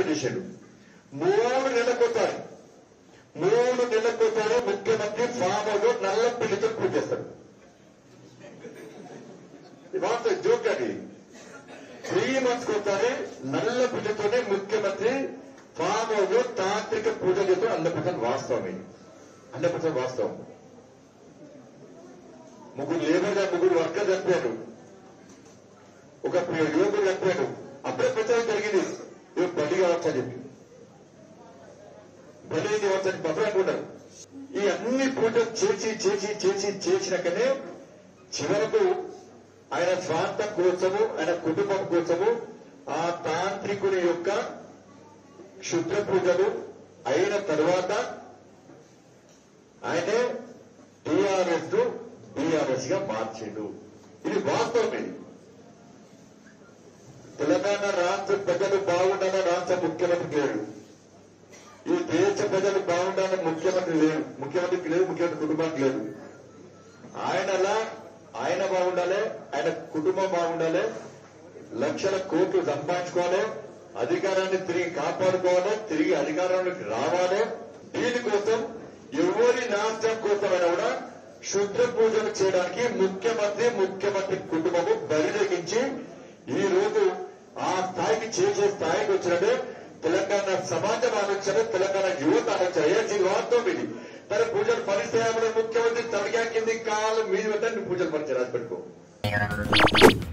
చేశాడు మూడు నెలలకోసారి మూడు నెలలకోసారి ముఖ్యమంత్రి ఫామ్ హౌస్ లో నల్ల పిల్లితో పూజ చేస్తాడు ఇది వాస్తవ జోక్ అది త్రీ మంత్స్ ఒకసారి నల్ల పూజతోనే ముఖ్యమంత్రి ఫామ్ హౌస్ లో తాంత్రిక పూజ చేస్తూ హండ్రెడ్ పర్సెంట్ వాస్తవం ఇది హండ్రెడ్ పర్సెంట్ వాస్తవం ముగ్గురు లేబర్ గా ముగ్గురు వర్కర్ చనిపోయారు ఒక యువకుడు చనిపోయాడు అప్పుడే ప్రచారం జరిగింది ఇవి బలి కావచ్చు అని చెప్పి బలి కావచ్చు అని పక్కన అనుకుంటారు ఈ అన్ని పూజలు చేసి చేసి చేసి చేసినాకనే చివరకు ఆయన స్వార్థం కోసము ఆయన కుటుంబం కోసము ఆ తాంత్రికుని యొక్క క్షుద్ర పూజలు అయిన తర్వాత ఆయనే టిఆర్ఎస్ బిఆర్ఎస్ గా మార్చిండు ఇది వాస్తవం ఇది తెలంగాణ రాష్ట్ర ప్రజలు బాగుండాలని రాష్ట్ర ముఖ్యమంత్రి లేడు ఈ దేశ ప్రజలు బాగుండాలని ముఖ్యమంత్రి లేడు ముఖ్యమంత్రికి లేదు ముఖ్యమంత్రి కుటుంబానికి లేదు ఆయనలా ఆయన బాగుండాలి ఆయన కుటుంబం బాగుండాలి లక్షల కోట్లు సంపాదించుకోవాలి అధికారాన్ని తిరిగి కాపాడుకోవాలి తిరిగి అధికారంలోకి రావాలి దీనికోసం ఎవరి నాశనం కోసమైనా కూడా శుద్ధ పూజలు చేయడానికి ముఖ్యమంత్రి ముఖ్యమంత్రి కుటుంబము బరిదగించి ఈ రోజు ఆ స్థాయికి చేసే స్థాయికి వచ్చినట్టే తెలంగాణ సమాజం ఆలోచన తెలంగాణ యువత ఆలోచన ఏ వాస్తవం ఇది తన పూజలు పరిస్థితి ముఖ్యమంత్రి తలగా కింది కాలు మీద పెట్టని పూజలు పరిచయం రాసి పెట్టుకో